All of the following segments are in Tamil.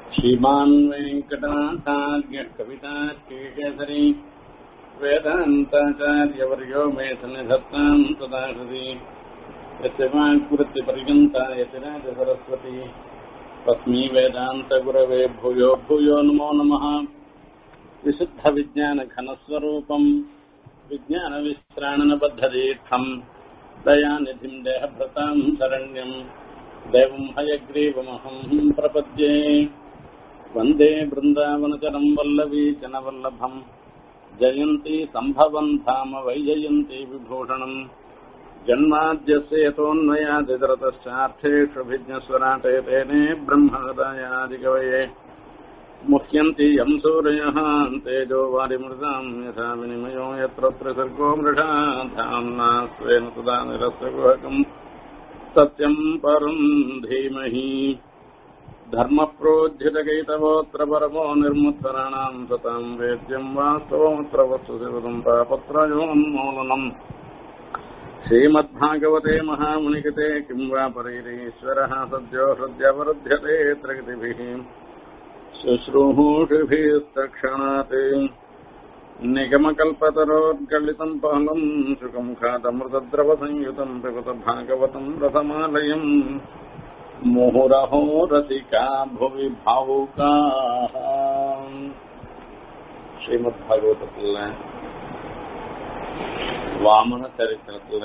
श्रीमान् वेङ्कटनाथार्य कवितार्केकेसरी वेदान्ताचार्यवर्यो मे सन्निधत्ताम् तदा हृदि यस्य वाक्वृत्तिपर्यन्ता यतिराज सरस्वती तस्मै वेदान्तगुरवे भूयो भूयो नमो नमः विशुद्धविज्ञानघनस्वरूपम् विज्ञानविश्राणनबद्धदीर्थम् दयानिधिम् देहभृताम् शरण्यम् देवम् हयग्रीवमहम् प्रपद्ये वन्दे बृन्दावनचरम् वल्लवी जनवल्लभम् जयन्ती सम्भवम् धाम वैजयन्ती विभूषणम् जन्माद्यस्य यतोऽन्वयादितरतश्चार्थेष्वभिज्ञस्वराटे तेने ब्रह्महृदयादिकवये मुह्यन्ति यम् सूरयः तेजो वारिमृताम् यथा विनिमयो यत्र त्रिसर्गो मृषा धाम्ना स्वेन तदा निरस्तगुहकम् सत्यम् परम् धीमहि धर्मप्रोज्झितकैतवोऽत्र परमो निर्मुत्तराणाम् सताम् वेद्यम् वास्तवमत्र वस्तुशिवदम् पापत्रयोन्मूलनम् श्रीमद्भागवते महामुनिकृते किम् वा परैरीश्वरः सद्यो हृद्यवरुध्यते प्रगतिभिः शुश्रूषुभिस्तक्षणात् निगमकल्पतरोद्गलितम् पालम् सुखम् खादमृतद्रवसंयुतम् पिबत भागवतम् रथमालयम् मुहुरहो रसिका भुवि भावुकाः ஸ்ரீமத்பாகவதத்துல வாமன சரித்திரத்துல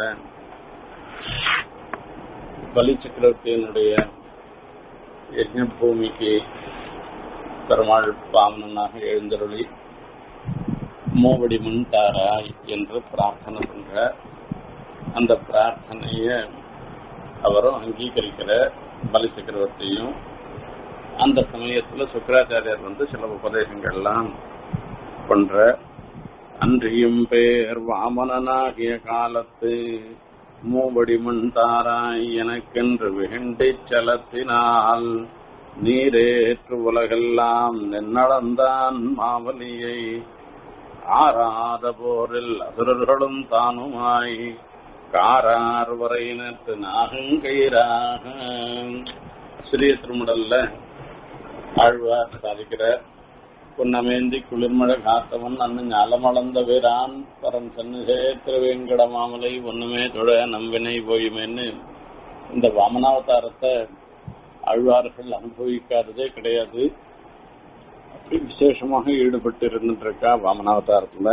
பலி சக்கரவர்த்தியினுடைய யஜ்ஞ பூமிக்கு பெருமாள் பாவனனாக எழுந்தருளி மூவடி முன் தாராய் என்று பிரார்த்தனை பண்ற அந்த பிரார்த்தனைய அவரும் அங்கீகரிக்கிற பலி சக்கரவர்த்தியும் அந்த சமயத்துல சுக்கராச்சாரியர் வந்து சில உபதேசங்கள்லாம் பண்ற அன்றியும் பேர் வாமனனாகிய காலத்து மூவடி முன் தாராய் எனக்கென்று விகண்டி செலத்தினால் நீரேற்று உலகெல்லாம் நின்னளந்தான் மாவலியை ஆறாத போரில் அசுரர்களும் தானுமாய் காரார் வரையினத்து நாகங்கயிறாக சிறிய திருமுடல்ல ஆழ்வார் சாதிக்கிற புன்னமேந்தி குளிர்மழை காத்தவன் அண்ணன் ஞாலமளந்த வீரான் பரன் சன்னிசே திருவேங்கட மாமலை ஒண்ணுமே தொழ நம்பினை போயுமேன்னு இந்த வாமனாவதாரத்தை ஆழ்வார்கள் அனுபவிக்காததே கிடையாது அப்படி விசேஷமாக ஈடுபட்டு இருந்துட்டு இருக்கா வாமனாவதாரத்துல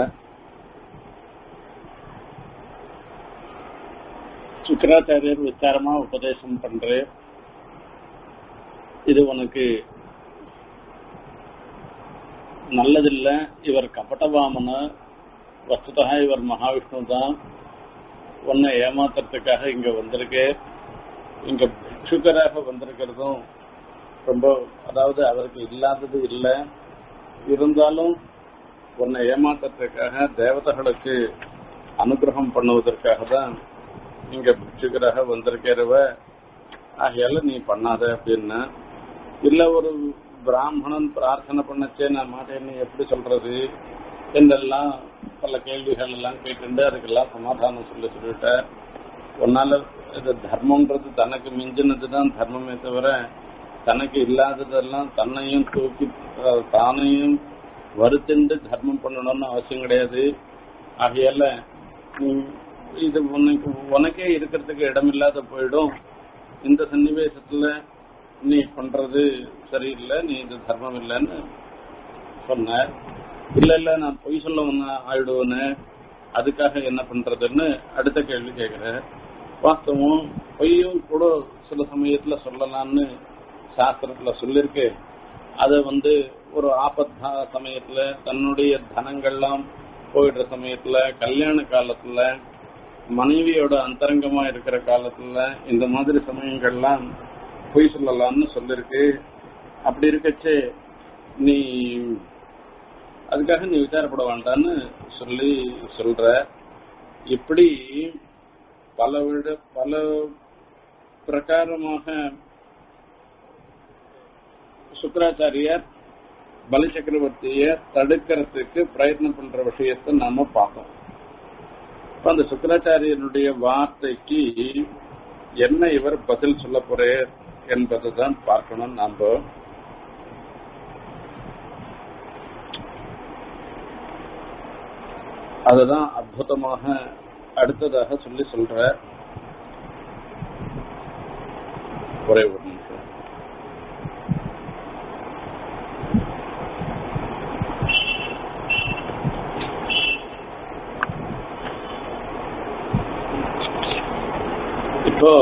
சுக்கராச்சாரியர் விசாரமா உபதேசம் பண்றேன் இது உனக்கு நல்லதில்ல இவர் கபட்டவாமன வஸ்துதா இவர் மகாவிஷ்ணு தான் உன்னை ஏமாத்துறதுக்காக இங்க வந்திருக்கு இங்க பிக்ஷுக்கராக வந்திருக்கிறதும் ரொம்ப அதாவது அவருக்கு இல்லாதது இல்லை இருந்தாலும் உன்னை ஏமாத்துறதுக்காக தேவதைகளுக்கு அனுகிரகம் பண்ணுவதற்காக தான் இங்க பிக்ஷுக்கராக வந்திருக்கிறவ ஆகையால நீ பண்ணாத அப்படின்னா இல்ல ஒரு பிராமணன் பிரார்த்தனை பண்ணச்சே நான் மாட்டேன்னு எப்படி சொல்றது என்றெல்லாம் பல கேள்விகள் எல்லாம் கேட்டு அதுக்கெல்லாம் சமாதானம் சொல்லி சொல்லிட்ட உன்னால இது தர்மம்ன்றது தனக்கு மிஞ்சினது தான் தர்மமே தவிர தனக்கு இல்லாததெல்லாம் தன்னையும் தூக்கி தானையும் வருத்திண்டு தர்மம் பண்ணணும்னு அவசியம் கிடையாது ஆகையால இது உனக்கு உனக்கே இருக்கிறதுக்கு இடமில்லாத போயிடும் இந்த சன்னிவேசத்துல நீ பண்றது சரியில்லை நீ இது தர்மம் இல்லைன்னு சொன்ன இல்ல இல்ல நான் பொய் சொல்ல ஒன்னு ஆயிடுவேன்னு அதுக்காக என்ன பண்றதுன்னு அடுத்த கேள்வி கேட்கிறேன் வாஸ்தவம் பொய்யும் கூட சில சமயத்துல சொல்லலாம்னு சாஸ்திரத்துல சொல்லிருக்கு அது வந்து ஒரு ஆபத்தா சமயத்துல தன்னுடைய தனங்கள்லாம் போயிடுற சமயத்துல கல்யாண காலத்துல மனைவியோட அந்தரங்கமா இருக்கிற காலத்துல இந்த மாதிரி சமயங்கள்லாம் பொய் சொல்லலாம்னு சொல்லிருக்கு அப்படி இருக்கச்சு நீ அதுக்காக நீ விசாரப்பட வேண்டான்னு சொல்லி சொல்ற இப்படி பல விட பல பிரகாரமாக சுக்கராச்சாரியர் பலி சக்கரவர்த்திய தடுக்கிறதுக்கு பிரயத்னம் பண்ற விஷயத்தை நாம பார்த்தோம் அந்த சுக்கராச்சாரியனுடைய வார்த்தைக்கு என்ன இவர் பதில் சொல்ல போறார் என்பதுதான் பார்க்கணும் நாம அதுதான் அற்புதமாக அடுத்ததாக சொல்லி சொல்ற ஒரே ஒரு நிமிஷம் இப்போ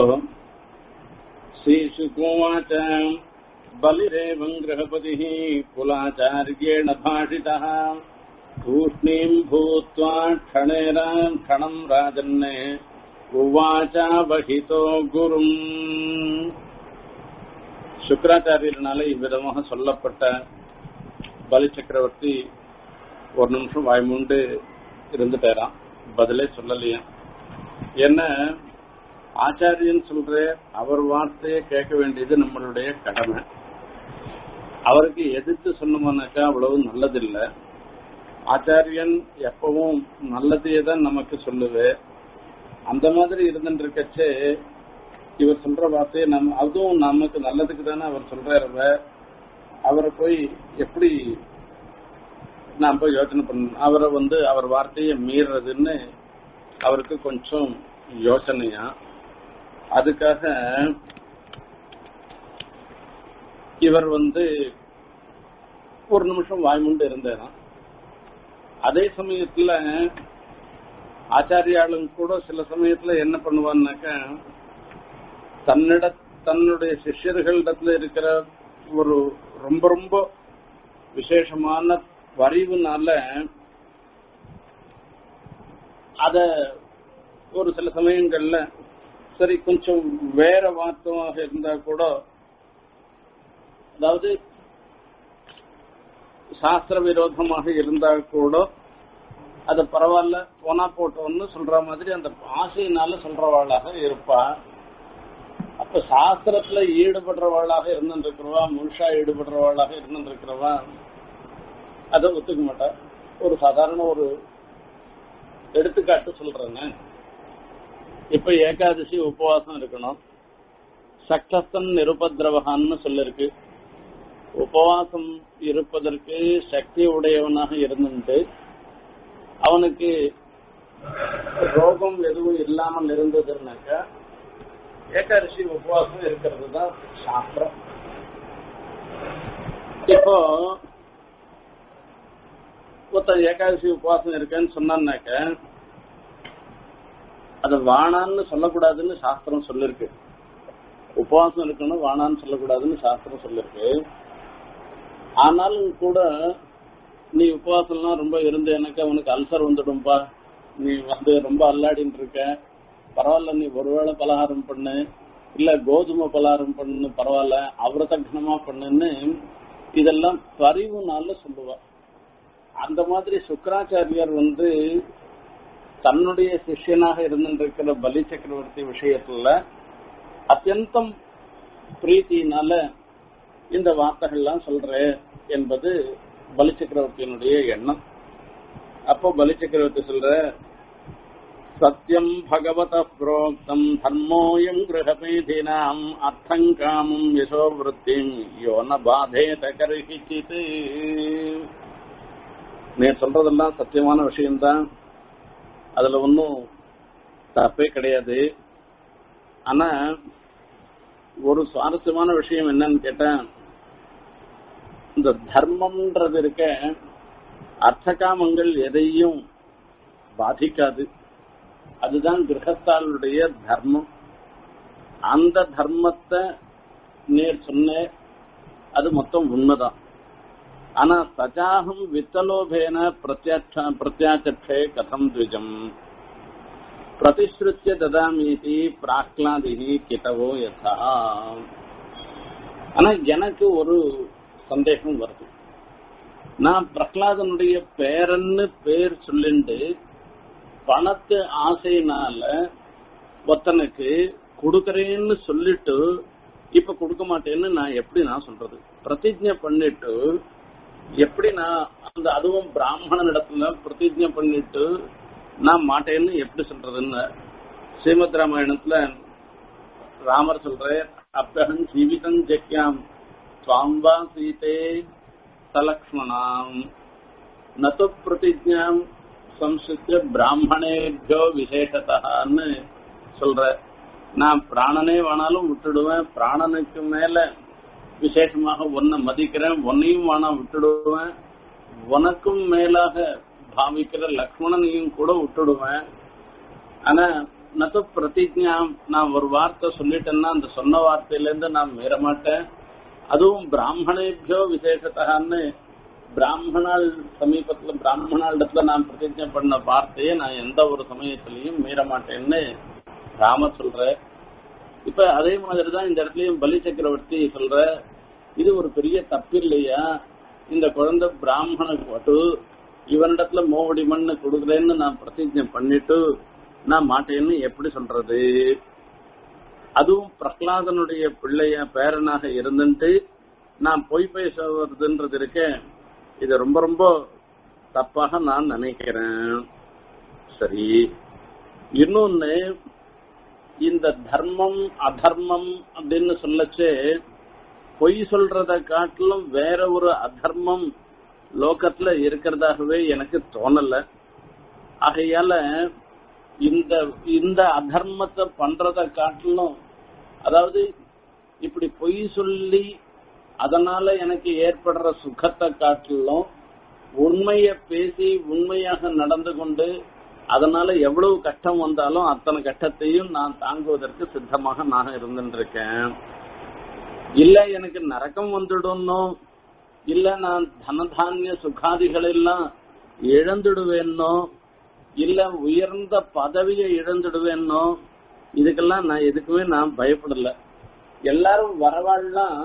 श्रीशुकुवाच बलिरेवं गृहपतिः कुलाचार्येण भाषितः तूष्णीम् भूत्वा क्षणेन क्षणम् राजन्ने உவாச்சாவஹிதோ குரும் சுக்கராச்சாரியனால இவ்விதமாக சொல்லப்பட்ட பலி சக்கரவர்த்தி ஒரு நிமிஷம் வாய்மூண்டு இருந்துட்டாராம் பதிலே சொல்லலையா என்ன ஆச்சாரியன் சொல்ற அவர் வார்த்தையை கேட்க வேண்டியது நம்மளுடைய கடமை அவருக்கு எதிர்த்து சொன்னோம்னாக்கா அவ்வளவு நல்லதில்லை ஆச்சாரியன் எப்பவும் நல்லதையே தான் நமக்கு சொல்லுவேன் அந்த மாதிரி இருந்துட்டு இருக்கச்சே இவர் சொல்ற வார்த்தையை நம்ம அதுவும் நமக்கு நல்லதுக்கு தானே அவர் சொல்றாரு அவரை போய் எப்படி நாம் போய் யோசனை பண்ண அவரை வந்து அவர் வார்த்தையை மீறதுன்னு அவருக்கு கொஞ்சம் யோசனையா அதுக்காக இவர் வந்து ஒரு நிமிஷம் வாய்மூண்டு இருந்தாராம் அதே சமயத்துல ஆச்சாரியாளும் கூட சில சமயத்துல என்ன பண்ணுவான்னாக்க தன்னிட தன்னுடைய சிஷ்யர்களிடத்துல இருக்கிற ஒரு ரொம்ப ரொம்ப விசேஷமான வரிவுனால அத ஒரு சில சமயங்கள்ல சரி கொஞ்சம் வேற வார்த்தமாக இருந்தா கூட அதாவது சாஸ்திர விரோதமாக இருந்தா கூட அது பரவாயில்ல போனா போட்டோம்னு சொல்ற மாதிரி அந்த ஆசையினால சொல்றவாளாக இருப்பா அப்ப சாஸ்திரத்துல ஈடுபடுறவாளாக இருந்துருக்கிறவா முழுஷா ஈடுபடுறவாளாக இருந்துருக்கிறவா அதை ஒத்துக்க மாட்டா ஒரு சாதாரண ஒரு எடுத்துக்காட்டு சொல்றேன்னு இப்ப ஏகாதசி உபவாசம் இருக்கணும் சக்தஸ்தன் நிருபத்ரவகான்னு சொல்லிருக்கு உபவாசம் இருப்பதற்கு சக்தி உடையவனாக இருந்துட்டு அவனுக்கு ரோகம் எதுவும் இல்லாமல் இருந்ததுன்னாக்கா ஏகாதசி உபவாசம் இருக்கிறது தான் சாஸ்திரம் இப்போ ஒருத்தன் ஏகாதசி உபவாசம் இருக்கேன்னு சொன்னான்னாக்க அது வானான்னு சொல்லக்கூடாதுன்னு சாஸ்திரம் சொல்லிருக்கு உபவாசம் இருக்கணும் வானான்னு சொல்லக்கூடாதுன்னு சாஸ்திரம் சொல்லிருக்கு ஆனாலும் கூட நீ உபவாசம்லாம் ரொம்ப இருந்து எனக்கு அவனுக்கு அல்சர் வந்துடும்பா நீ வந்து ரொம்ப அல்லாடின்னு இருக்க பரவாயில்ல நீ ஒருவேளை பலகாரம் பண்ணு இல்ல கோதுமை பலகாரம் பண்ணு பரவாயில்ல அவிரதக்னமா பண்ணுன்னு இதெல்லாம் பரிவுனால சொல்லுவா அந்த மாதிரி சுக்கராச்சாரியார் வந்து தன்னுடைய சிஷ்யனாக இருந்திருக்கிற பலி சக்கரவர்த்தி விஷயத்துல அத்தியந்தம் பிரீத்தினால இந்த வார்த்தைகள்லாம் சொல்றேன் என்பது பலி சக்கரவர்த்தியினுடைய எண்ணம் அப்போ பலி சக்கரவர்த்தி சொல்ற சத்தியம் பகவத புரோக்தம் தர்மோயம் கிரகபீதினாம் அர்த்தங்காமம் யசோவிருத்திம் யோன பாதேத கருகிச்சித் நீ சொல்றதெல்லாம் சத்தியமான விஷயம்தான் அதுல ஒன்றும் தப்பே கிடையாது ஆனா ஒரு சுவாரஸ்யமான விஷயம் என்னன்னு கேட்டா இந்த தர்மம்ன்றது இருக்க அர்த்தகாமங்கள் எதையும் பாதிக்காது அதுதான் கிரகத்தாளுடைய தர்மம் அந்த தர்மத்தை நேர் சொன்ன அது மொத்தம் உண்மைதான் ஆனா சஜாகம் வித்தலோபேன பிரத்யட்ச பிரத்யாச்சே கதம் த்விஜம் பிரதிஸ்ருத்திய ததாமீதி பிராக்லாதிகி கிட்டவோ யதா ஆனா எனக்கு ஒரு சந்தேகம் வருது நான் பிரகலாதனுடைய பேரன்னு பேர் சொல்லிண்டு பணத்து ஆசையினால ஒருத்தனுக்கு கொடுக்கறேன்னு சொல்லிட்டு இப்ப கொடுக்க மாட்டேன்னு நான் எப்படி நான் சொல்றது பிரதிஜை பண்ணிட்டு எப்படி நான் அந்த அதுவும் பிராமணன் இடத்துல பிரதிஜை பண்ணிட்டு நான் மாட்டேன்னு எப்படி சொல்றதுன்னு ஸ்ரீமத் ராமாயணத்துல ராமர் சொல்ற அப்பகன் ஜீவிதம் ஜெக்யாம் சுவாம்பா சீதே சலக்ஷ்மணாம் நது பிரதிஜாம் சம்சித்து பிராமணேபியோ விசேஷத்தான்னு சொல்ற நான் பிராணனே வேணாலும் விட்டுடுவேன் பிராணனுக்கு மேல விசேஷமாக உன்னை மதிக்கிறேன் உன்னையும் வேணா விட்டுடுவேன் உனக்கும் மேலாக பாவிக்கிற லக்ஷ்மணனையும் கூட விட்டுடுவேன் ஆனா நது பிரதிஜா நான் ஒரு வார்த்தை சொல்லிட்டேன்னா அந்த சொன்ன வார்த்தையில இருந்து நான் மீற மாட்டேன் அதுவும் பிராமணேபியோ விசேஷத்தான்னு பிராமணால் சமீபத்துல பிராமணாளிடத்துல நான் பிரதிஜை பண்ண வார்த்தையை நான் எந்த ஒரு சமயத்திலையும் மீற மாட்டேன்னு ராம சொல்ற இப்ப அதே மாதிரிதான் இந்த இடத்துலயும் பலி சக்கரவர்த்தி சொல்ற இது ஒரு பெரிய தப்பு இல்லையா இந்த குழந்தை பிராமணனுக்கு பட்டு இவனிடத்துல மோவடி மண்ணு கொடுக்குறேன்னு நான் பிரதிஜை பண்ணிட்டு நான் மாட்டேன்னு எப்படி சொல்றது அதுவும் பிரகலாதனுடைய பிள்ளைய பேரனாக இருந்துட்டு நான் பொய் பேசுறதுன்றது இருக்க இது ரொம்ப ரொம்ப தப்பாக நான் நினைக்கிறேன் சரி இன்னொன்னு இந்த தர்மம் அதர்மம் அப்படின்னு சொல்லச்சு பொய் சொல்றத காட்டிலும் வேற ஒரு அதர்மம் லோகத்துல இருக்கிறதாகவே எனக்கு தோணல ஆகையால இந்த இந்த அதர்மத்தை பண்றத காட்டிலும் அதாவது இப்படி பொய் சொல்லி அதனால எனக்கு ஏற்படுற சுகத்தை காட்டிலும் உண்மைய பேசி உண்மையாக நடந்து கொண்டு அதனால எவ்வளவு கஷ்டம் வந்தாலும் அத்தனை கஷ்டத்தையும் நான் தாங்குவதற்கு சித்தமாக நான் இருந்துருக்கேன் இல்ல எனக்கு நரக்கம் வந்துடணும் இல்ல நான் தனதானிய சுகாதிகள் எல்லாம் இழந்துடுவேன்னோ இல்ல உயர்ந்த பதவியை இழந்துடுவேன்னோ இதுக்கெல்லாம் நான் எதுக்குமே நான் பயப்படல எல்லாரும் வரவாள்லாம்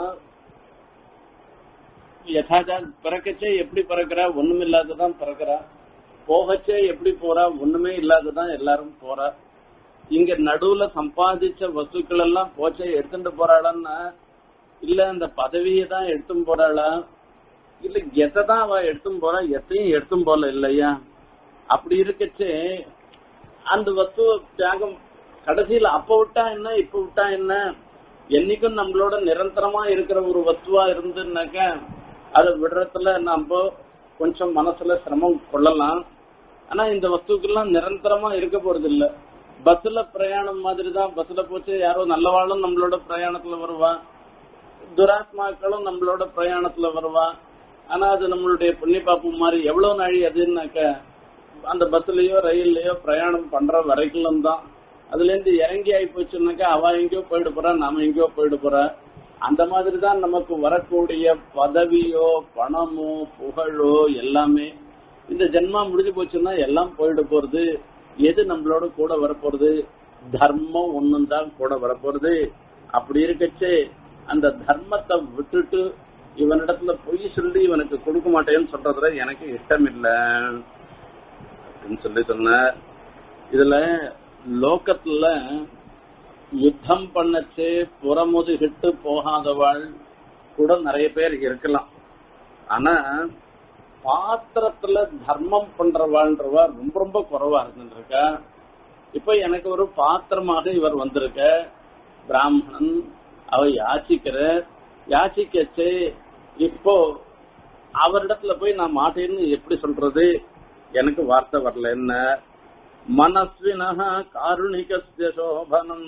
யதாஜா பிறக்கச்சே எப்படி பிறக்கிறா ஒண்ணும் இல்லாததான் பிறக்கிறா போகச்சே எப்படி போறா ஒண்ணுமே இல்லாததான் எல்லாரும் போறா இங்க நடுவுல சம்பாதிச்ச வஸ்துக்கள் எல்லாம் போச்சே எடுத்துட்டு போறாளான்னா இல்ல அந்த பதவியை தான் எடுத்தும் போறாளா இல்ல எதை தான் அவ எடுத்தும் போறா எத்தையும் எடுத்தும் போல இல்லையா அப்படி இருக்கச்சே அந்த வஸ்துவ தியாகம் கடைசியில அப்ப விட்டா என்ன இப்ப விட்டா என்ன என்னைக்கும் நம்மளோட நிரந்தரமா இருக்கிற ஒரு வஸ்துவா இருந்துன்னாக்க அதை விடுறதுல நம்ம கொஞ்சம் மனசுல சிரமம் கொள்ளலாம் ஆனா இந்த வஸ்துக்கெல்லாம் நிரந்தரமா இருக்க போறது இல்ல பஸ்ல பிரயாணம் மாதிரி தான் பஸ்ல போச்சு யாரோ நல்லவாளும் நம்மளோட பிரயாணத்துல வருவா துராத்மாக்களும் நம்மளோட பிரயாணத்துல வருவா ஆனா அது நம்மளுடைய புண்ணிய பாப்பம் மாதிரி எவ்வளவு நாழி அதுன்னாக்க அந்த பஸ்லயோ ரயில்லயோ பிரயாணம் பண்ற வரைக்கும் தான் அதுல இருந்து இறங்கி ஆகி போச்சுன்னாக்கா அவ எங்கேயோ போயிட்டு போறா நாம எங்கேயோ போயிட்டு போறா அந்த மாதிரி தான் நமக்கு வரக்கூடிய பதவியோ பணமோ புகழோ எல்லாமே இந்த ஜென்மா முடிஞ்சு போச்சுன்னா எல்லாம் போயிட்டு போறது எது நம்மளோட கூட வரப்போறது தர்மம் ஒண்ணும் தான் கூட வரப்போறது அப்படி இருக்கச்சே அந்த தர்மத்தை விட்டுட்டு இவனிடத்துல பொய் சொல்லி இவனுக்கு கொடுக்க மாட்டேன்னு சொல்றதுல எனக்கு இஷ்டம் இல்ல அப்படின்னு சொல்லி சொன்ன இதுல லோகத்துல யுத்தம் பண்ணச்சு புறமுதுகிட்டு போகாதவாள் கூட நிறைய பேர் இருக்கலாம் ஆனா பாத்திரத்துல தர்மம் பண்றவாள்ன்றவா ரொம்ப ரொம்ப குறைவா இருந்துருக்கா இப்ப எனக்கு ஒரு பாத்திரமாக இவர் வந்திருக்க பிராமணன் அவ யாச்சிக்கிற யாச்சிக்கச்சு இப்போ அவரிடத்துல போய் நான் மாட்டேன்னு எப்படி சொல்றது எனக்கு வார்த்தை வரல என்ன மனஸ்வினः காருணிகஸ்ய சோபனம்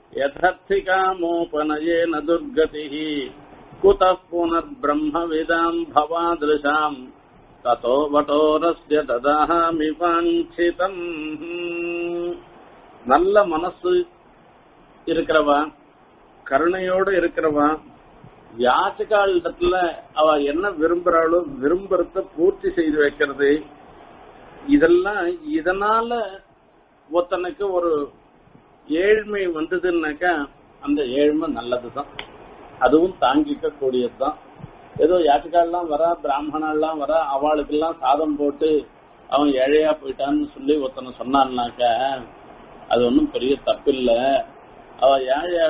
யதர்த்திகாமோபனயேன துர்கதிः कुतः पुनर्ब्रह्मविदाम् भवादृशाम् ततो वटोरस्य ददामि வாஞ்சிதம் நல்ல மனசு இருக்கிறவா கருணையோடு இருக்கிறவா யாச்சகால் இடத்துல அவ என்ன விரும்புறாளோ விரும்புறத பூர்த்தி செய்து வைக்கிறது இதெல்லாம் இதனால ஒருத்தனுக்கு ஒரு ஏழ்மை வந்ததுன்னாக்கா அந்த ஏழ்மை நல்லதுதான் அதுவும் தாங்கிக்க கூடியதுதான் ஏதோ யாச்சுக்கால்லாம் வரா பிராமணெல்லாம் வரா அவளுக்கெல்லாம் சாதம் போட்டு அவன் ஏழையா போயிட்டான்னு சொல்லி ஒருத்தனை சொன்னான்னாக்க அது ஒன்றும் பெரிய தப்பில்ல அவ ஏழையா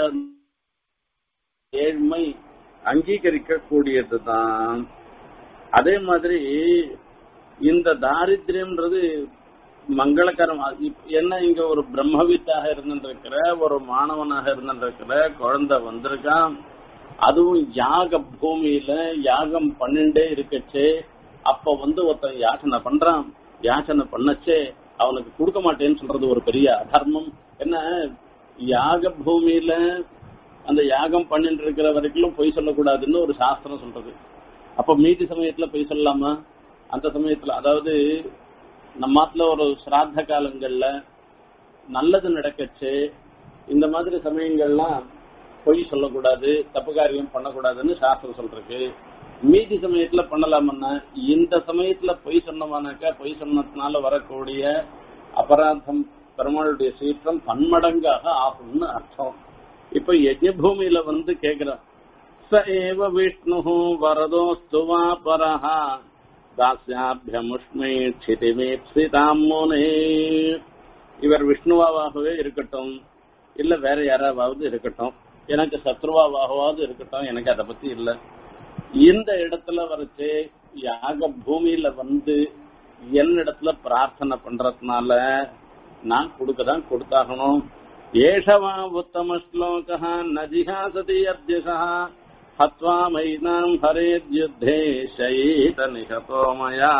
ஏழ்மை அங்கீகரிக்க கூடியதுதான் அதே மாதிரி இந்த தாரித்யம்ன்றது மங்களகரம் என்ன இங்க ஒரு பிரம்மவித்தாக இருந்துருக்கிற ஒரு மாணவனாக இருந்துருக்கிற குழந்தை வந்திருக்கான் அதுவும் யாக பூமியில யாகம் பண்ணிண்டே இருக்கச்சு அப்ப வந்து ஒருத்தன் யாசனை பண்றான் யாச்சனை பண்ணச்சே அவனுக்கு கொடுக்க மாட்டேன்னு சொல்றது ஒரு பெரிய அதர்மம் என்ன யாக பூமியில அந்த யாகம் பண்ணிட்டு இருக்கிற வரைக்கும் பொய் சொல்லக்கூடாதுன்னு ஒரு சாஸ்திரம் சொல்றது அப்ப மீதி சமயத்துல பொய் சொல்லலாமா அந்த சமயத்துல அதாவது நம்மாத்துல ஒரு சிராத்த காலங்கள்ல நல்லது நடக்கச்சு இந்த மாதிரி சமயங்கள்லாம் பொய் சொல்லக்கூடாது தப்பு காரியம் பண்ணக்கூடாதுன்னு சாஸ்திரம் சொல்றதுக்கு மீதி சமயத்துல பண்ணலாமன்னா இந்த சமயத்துல பொய் சொன்னோம்னாக்கா பொய் சொன்னதுனால வரக்கூடிய அபராதம் பெருமாளுடைய சீற்றம் பன்மடங்காக ஆகும்னு அர்த்தம் இப்ப யஜ்ய பூமியில வந்து கேக்குறான் ச ஏவ விஷ்ணு வரதோஸ்து வா பரஹா தாஸ்யாபியமுஷ்மே க்ஷிதிமேப்சிதாம் முனே இவர் விஷ்ணுவாகவே இருக்கட்டும் இல்ல வேற யாராவது இருக்கட்டும் எனக்கு சத்ருவாவாகவாவது இருக்கட்டும் எனக்கு அதை பத்தி இல்ல இந்த இடத்துல வரைச்சு யாக பூமியில வந்து என்னிடத்துல பிரார்த்தனை பண்றதுனால நான் கொடுக்கதான் கொடுத்தாகணும் ஏஷவா உத்தம ஸ்லோகா நஜிஹாசதி அத்தியசா ஹத்வா மைனாம் ஹரேத்யுத்தே ஷயீத நிகதோமயா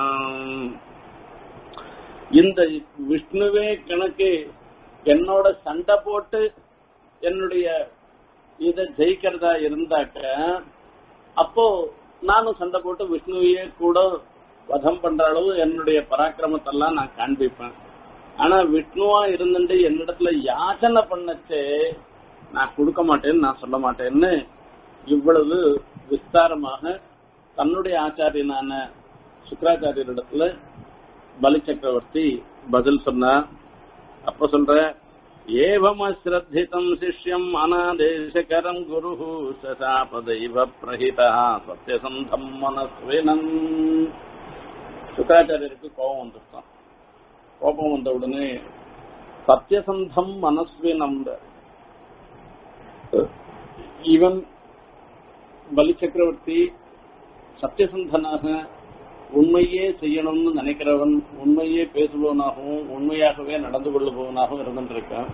இந்த விஷ்ணுவே கணக்கு என்னோட சண்டை போட்டு என்னுடைய இத ஜெயிக்கிறதா இருந்தாக்க அப்போ நானும் சண்டை போட்டு விஷ்ணுவையே கூட வதம் பண்ற அளவு என்னுடைய பராக்கிரமத்தெல்லாம் நான் காண்பிப்பேன் ஆனா விஷ்ணுவா இருந்துட்டு என்னிடத்துல யாச்சனை பண்ணச்சே நான் கொடுக்க மாட்டேன்னு நான் சொல்ல மாட்டேன்னு இவ்வளவு விஸ்தாரமாக தன்னுடைய ஆச்சாரியனான சுக்கராச்சாரியரிடத்துல பலி சக்கரவர்த்தி பதில் சொன்னார் அப்ப சொல்ற ஏவம் அஸ்ரத்திதம் சிஷ்யம் அநாதேசகரம் குரு சசாபதைவ பிரஹிதா சத்தியசந்தம் மனஸ்வினம் சுக்கராச்சாரியருக்கு கோபம் வந்துருக்கான் கோபம் வந்த உடனே சத்தியசந்தம் மனஸ்வினம் இவன் பலி சக்கரவர்த்தி சத்தியசந்தனாக உண்மையே செய்யணும்னு நினைக்கிறவன் உண்மையே பேசுபவனாகவும் உண்மையாகவே நடந்து கொள்ளுபவனாகவும் இருந்துருக்கான்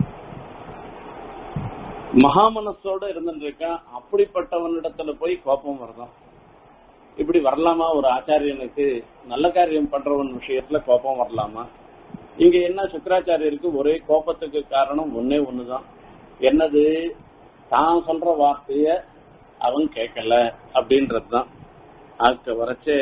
மகாமனசோட இருந்துருக்கான் அப்படிப்பட்டவனிடத்துல போய் கோபம் வருதான் இப்படி வரலாமா ஒரு ஆச்சாரியனுக்கு நல்ல காரியம் பண்றவன் விஷயத்துல கோபம் வரலாமா இங்க என்ன சுக்கராச்சாரியருக்கு ஒரே கோபத்துக்கு காரணம் ஒன்னே ஒண்ணுதான் என்னது தான் சொல்ற வார்த்தைய அவன் கேட்கல அப்படின்றதுதான் அதுக்கு வரைச்சே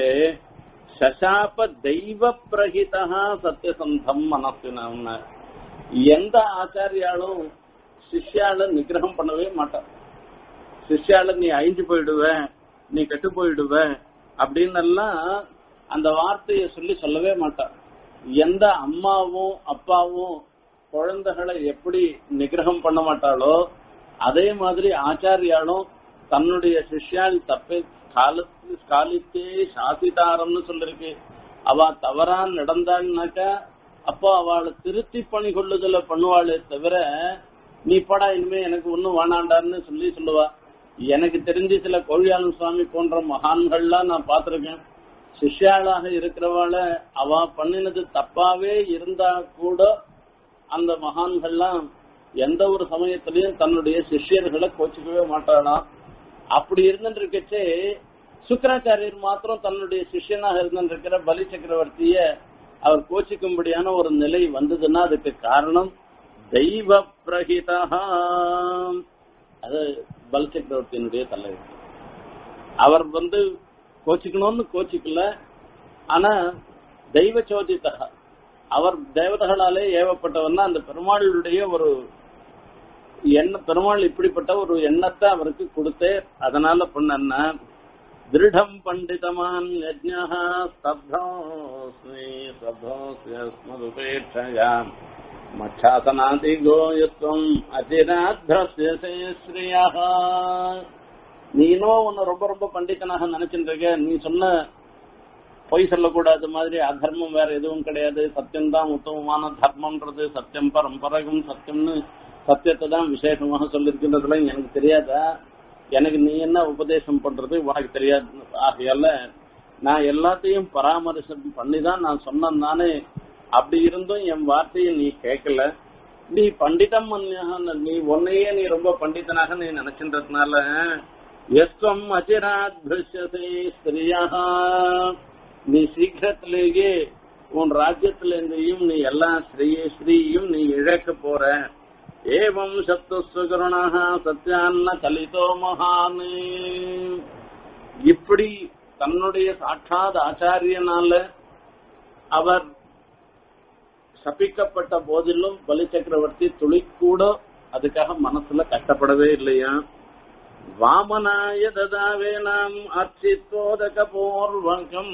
சசாப தெய்வ பிரகிதா சத்தியசந்தம் மனசின எந்த ஆச்சாரியாலும் சிஷ்யால நிகிரகம் பண்ணவே மாட்டான் சிஷ்யால நீ அழிஞ்சு போயிடுவ நீ கெட்டு போயிடுவ அப்படின்னு எல்லாம் அந்த வார்த்தையை சொல்லி சொல்லவே மாட்டான் எந்த அம்மாவும் அப்பாவும் குழந்தைகளை எப்படி நிகிரகம் பண்ண மாட்டாளோ அதே மாதிரி ஆச்சாரியாலும் தன்னுடைய சிஷ்யால் தப்பை காலத்து காலித்தே சாசிதாரம்னு சொல்லிருக்கு அவ தவறா நடந்தான்னாக்கா அப்போ அவளை திருத்தி பணி கொள்ளுதல பண்ணுவாளே தவிர நீ படா இனிமே எனக்கு ஒண்ணும் வேணாண்டான்னு சொல்லி சொல்லுவா எனக்கு தெரிஞ்சு சில கோழியாளன் சுவாமி போன்ற மகான்கள்லாம் நான் பார்த்திருக்கேன் சிஷ்யாளாக இருக்கிறவாள அவ பண்ணினது தப்பாவே இருந்தா கூட அந்த மகான்கள்லாம் எந்த ஒரு சமயத்திலையும் தன்னுடைய சிஷ்யர்களை கோச்சிக்கவே மாட்டாளாம் அப்படி இருந்துருக்கச்சே சுக்கராச்சாரியர் மாத்திரம் தன்னுடைய சிஷ்யனாக இருந்திருக்கிற பலி சக்கரவர்த்திய அவர் கோச்சிக்கும்படியான ஒரு நிலை வந்ததுன்னா அதுக்கு காரணம் தெய்வ பிரகிதா அது பலி சக்கரவர்த்தியினுடைய தலைவர் அவர் வந்து கோச்சிக்கணும்னு கோச்சிக்கல ஆனா தெய்வ சோதித்தக அவர் தேவதைகளாலே ஏவப்பட்டவர்னா அந்த பெருமாளுடைய ஒரு எண்ண பெருமாள் இப்படிப்பட்ட ஒரு எண்ணத்தை அவருக்கு கொடுத்தே அதனால பண்ண திருடம் பண்டிதமான் யஜ்ஞா ஸ்தப்தோஸ்மி ஸ்தப்தோஸ்மதுபேட்சயா மச்சாசனாதி கோயத்வம் அதிராத்ரஸ்ய ஸ்ரீயா நீனோ உன்னை ரொம்ப ரொம்ப பண்டிதனாக நினைச்சிட்டு இருக்க நீ சொன்ன பொய் சொல்லக்கூடாது மாதிரி அதர்மம் வேற எதுவும் கிடையாது சத்தியம் தான் உத்தமமான தர்மம்ன்றது சத்தியம் பரம்பரகம் சத்தியம்னு சத்தியத்தை தான் விசேஷமாக சொல்லிருக்கின்றதுல எனக்கு தெரியாதா எனக்கு நீ என்ன உபதேசம் பண்றது உனக்கு தெரியாது ஆகையால நான் எல்லாத்தையும் பராமரிசம் பண்ணி தான் நான் சொன்னேன் நானே அப்படி இருந்தும் என் வார்த்தையை நீ கேட்கல நீ பண்டிதம் நீ உன்னையே நீ ரொம்ப பண்டிதனாக நீ நினைச்சின்றதுனால எஸ்வம் அச்சிராத் ஸ்திரியா நீ சீக்கிரத்திலேயே உன் ராஜ்யத்துல இருந்தையும் நீ எல்லா ஸ்ரீ ஸ்ரீயும் நீ இழக்க போற ஏவம் சத்து சுகருணா சத்யான்ன கலிதோ மகான் இப்படி தன்னுடைய சாட்சாத் ஆச்சாரியனால அவர் சபிக்கப்பட்ட போதிலும் பலி சக்கரவர்த்தி துளி கூட அதுக்காக மனசுல கஷ்டப்படவே இல்லையா வாமனாய ததாவே நாம் அர்ச்சித்தோதக பூர்வகம்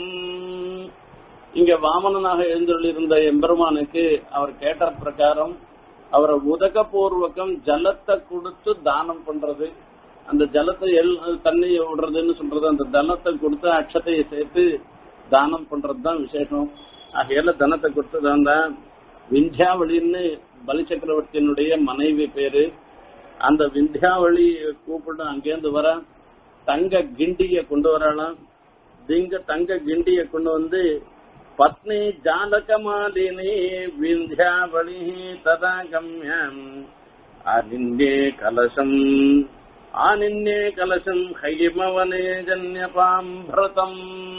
இங்க வாமனனாக எழுந்துள்ளிருந்த எம்பெருமானுக்கு அவர் கேட்ட பிரகாரம் அவரை உதக பூர்வகம் ஜலத்தை கொடுத்து தானம் பண்றது அந்த ஜலத்தை எல் தண்ணியை விடுறதுன்னு சொல்றது அந்த தனத்தை கொடுத்து அக்ஷத்தையை சேர்த்து தானம் பண்றதுதான் விசேஷம் ஆகையால தனத்தை கொடுத்ததான் தான் விந்தியாவளின்னு பலி சக்கரவர்த்தியினுடைய மனைவி பேரு அந்த விந்தியாவளி கூப்பிட்டு அங்கேருந்து வர தங்க கிண்டிய கொண்டு வரலாம் திங்க தங்க கிண்டிய கொண்டு வந்து பத்னி ஜாலகமாலினி விந்தியாவளி ததா கம்யம் ஆனின்னே கலசம் ஆனின்னே கலசம் ஹைமவனே ஜன்யபாம்பிரதம்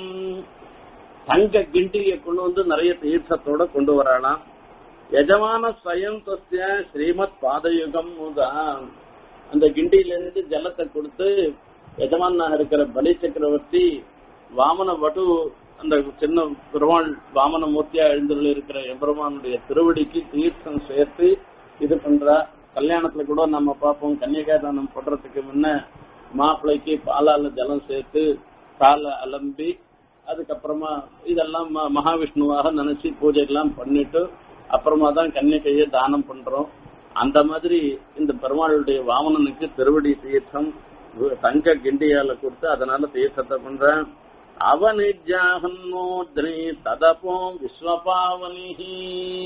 தங்க கிண்டிய கொண்டு வந்து நிறைய தீர்த்தத்தோட கொண்டு வரலாம் எஜமான ஸ்வயம் தொஸ்ய ஸ்ரீமத் பாதயுகம் முதம் அந்த கிண்டியிலிருந்து ஜலத்தை கொடுத்து எஜமானாக இருக்கிற பலி சக்கரவர்த்தி வாமன வடு அந்த சின்ன பெருமாள் வாமன மூர்த்தியா எழுந்துள்ள இருக்கிற எம்பெருமானுடைய திருவடிக்கு தீர்த்தம் சேர்த்து இது பண்றா கல்யாணத்துல கூட நம்ம பார்ப்போம் கன்னிகாதானம் பண்றதுக்கு முன்ன மாப்பிள்ளைக்கு பாலால ஜலம் சேர்த்து காலை அலம்பி அதுக்கப்புறமா இதெல்லாம் ம- மகாவிஷ்ணுவாக நினைச்சு பூஜை எல்லாம் பண்ணிட்டு அப்புறமா தான் கன்னிகையை தானம் பண்றோம் அந்த மாதிரி இந்த பெருமாளுடைய வாமனனுக்கு திருவடி தீர்த்தம் வு- தங்க கிண்டியால கொடுத்து அதனால தீர்த்தத்தை பண்றேன் அவனிஜாகன்னோத்ரி ததப்போ விஸ்வபாவனிஹி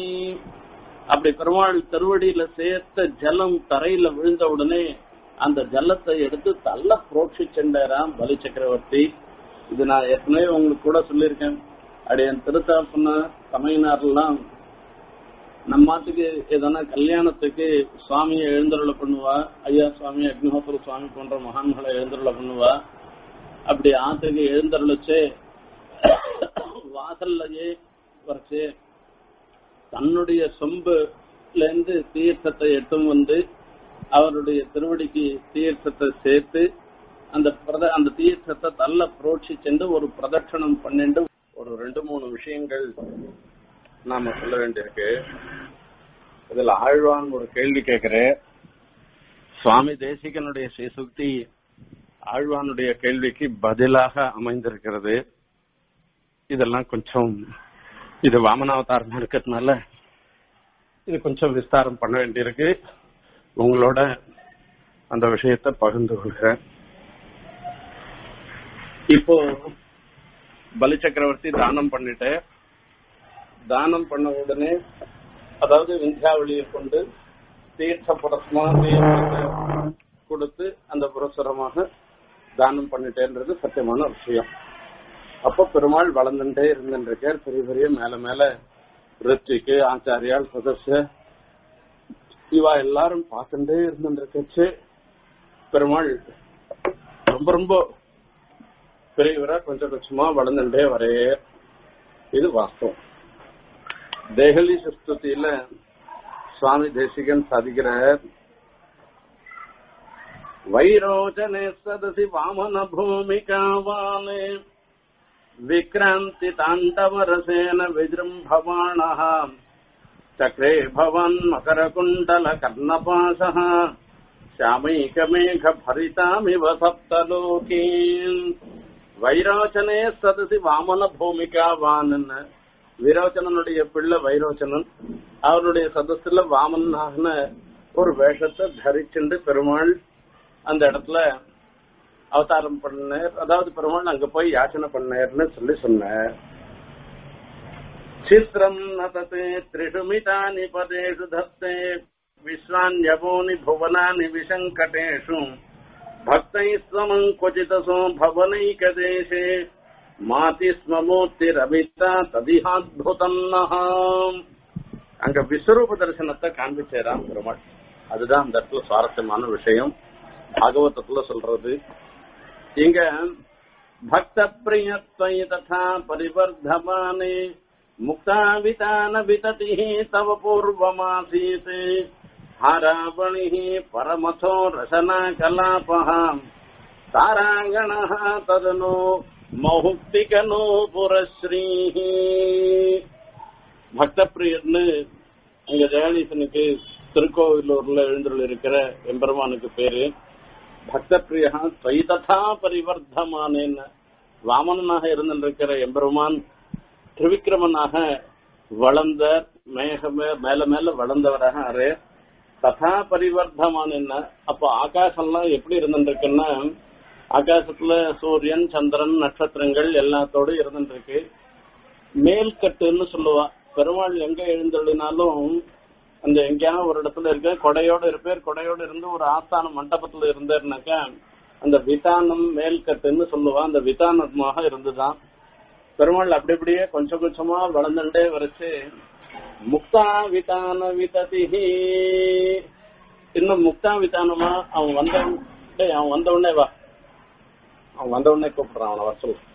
அப்படி பெருமாள் திருவடியில சேர்த்த ஜலம் தரையில விழுந்த உடனே அந்த ஜலத்தை எடுத்து தள்ள புரோட்சி சென்றாராம் பலி சக்கரவர்த்தி இது நான் ஏற்கனவே உங்களுக்கு கூட சொல்லியிருக்கேன் அப்படி என் திருத்தாப்புன சமையனார்லாம் நம்ம மாட்டுக்கு எதனா கல்யாணத்துக்கு சுவாமியை எழுந்தருளை பண்ணுவா ஐயா சுவாமி அக்னிஹோத்திர சுவாமி போன்ற மகான்களை எழுந்தருளை பண்ணுவா அப்படி ஆத்துக்கு எழுந்தருளிச்சு வாசல்லையே வரைச்சு தன்னுடைய சொம்புல இருந்து தீர்த்தத்தை எட்டும் வந்து அவருடைய திருவடிக்கு தீர்த்தத்தை சேர்த்து அந்த பிரத அந்த தீர்த்தத்தை தள்ள புரோட்சி சென்று ஒரு பிரதட்சணம் பண்ணிட்டு ஒரு ரெண்டு மூணு விஷயங்கள் நாம சொல்ல வேண்டியிருக்கு இதுல ஆழ்வான் ஒரு கேள்வி கேட்கிறேன் சுவாமி தேசிகனுடைய ஸ்ரீசுக்தி ஆழ்வானுடைய கேள்விக்கு பதிலாக அமைந்திருக்கிறது இதெல்லாம் கொஞ்சம் இது வாமனாவதாரம் இருக்கிறதுனால இது கொஞ்சம் விஸ்தாரம் பண்ண வேண்டியிருக்கு உங்களோட அந்த விஷயத்தை பகிர்ந்து கொள்கிறேன் இப்போ பலி சக்கரவர்த்தி தானம் பண்ணிட்டு தானம் பண்ண உடனே அதாவது விந்தியாவளியை கொண்டு தீர்த்த புரஸ்மா தீர்த்தத்தை கொடுத்து அந்த புரஸ்வரமாக தானம் பண்ணிட்டேன்றது சத்தியமான விஷயம் அப்ப பெருமாள் வளர்ந்துட்டே இருந்துருக்கார் பெரிய பெரிய மேல மேல ரித்திக்கு ஆச்சாரியால் சதஸ்ய இவா எல்லாரும் பார்த்துட்டே இருந்துருக்கச்சு பெருமாள் ரொம்ப ரொம்ப பெரியவரா கொஞ்சம் கொஞ்சமா வளர்ந்துட்டே வரே இது வாஸ்தவம் தேகலி சுஸ்துதியில சுவாமி தேசிகன் சாதிக்கிறார் வைரோச்சனே சதசி வாமன பூமிகாவானே விக்ராந்தி தாண்டவரசேன விஜృంభమాణः चक्रे भवान् मकरकुण्डलकर्णपाशः श्यामैकमेघभरितामिव सप्तलोकीन् வைரோச்சனே சதசி வாமன பூமிகாவான் விரோச்சனனுடைய பிள்ளை வைரோச்சனன் அவருடைய சதஸ்ல வாமனாக ஒரு வேஷத்தை தரிச்சுண்டு பெருமாள் அந்த இடத்துல அவதாரம் பண்ணார் அதாவது பெருமாள் அங்க போய் யாச்சனை பண்ணார்னு சொல்லி சொன்னார் சித்திரம் நதத்தே திரிஷுமிதானி பதேஷு தத்தே விஸ்வான்யபோனி புவனானி விஷங்கடேஷு भक्तैः स्वमम् क्वचितसो भवनैकदेशे माति स्म மூர்த்திரபிதா ததிஹாத்புதம் அங்க விஸ்வரூப தரிசனத்தை காண்பிச்சேராம் பெருமாள் அதுதான் அந்த இடத்துல சுவாரஸ்யமான விஷயம் பாகவதத்துல சொல்றது இங்க பக்த பிரியத்வை ததா பரிவர்தமானே முக்தாவிதான விததிः தவ பூர்வமாசீத் हारावणिः परमथो रसनाकलापः ताराङ्गणः तदनु மௌக்திகனோ புரஸ்ரீஹி பக்தப்பிரியர்னு அங்க ஜெகதீசனுக்கு திருக்கோவிலூர்ல எழுந்துள்ள இருக்கிற எம்பெருமானுக்கு பேரு பக்தப்பிரியா துவைததா பரிவர்த்தமானேன்னு வாமனனாக இருந்திருக்கிற எம்பெருமான் திரிவிக்ரமனாக வளர்ந்த மேகமே மேல மேல வளர்ந்தவராக அரே ததா பரிவர்த்தமான என்ன அப்ப ஆகாசம்லாம் எப்படி இருந்துருக்குன்னா ஆகாசத்துல சூரியன் சந்திரன் நட்சத்திரங்கள் எல்லாத்தோடு இருந்துருக்கு மேல்கட்டுன்னு சொல்லுவா பெருமாள் எங்க எழுந்தள்ளினாலும் அந்த எங்கேயாவது ஒரு இடத்துல இருக்க கொடையோட இருப்பேர் கொடையோட இருந்து ஒரு ஆஸ்தான மண்டபத்துல இருந்தாருனாக்கா அந்த விதானம் மேல்கட்டுன்னு சொல்லுவா அந்த விதானமாக இருந்துதான் பெருமாள் அப்படி அப்படியே கொஞ்சம் கொஞ்சமா வளர்ந்துட்டே வரைச்சு முக்தா விதான விததிஹி இன்னும் முக்தா விதானமா அவன் வந்த டேய், அவன் வந்த உடனே வா அவன் வந்த உடனே கூப்பிடுறான் அவனை வர சொல்லு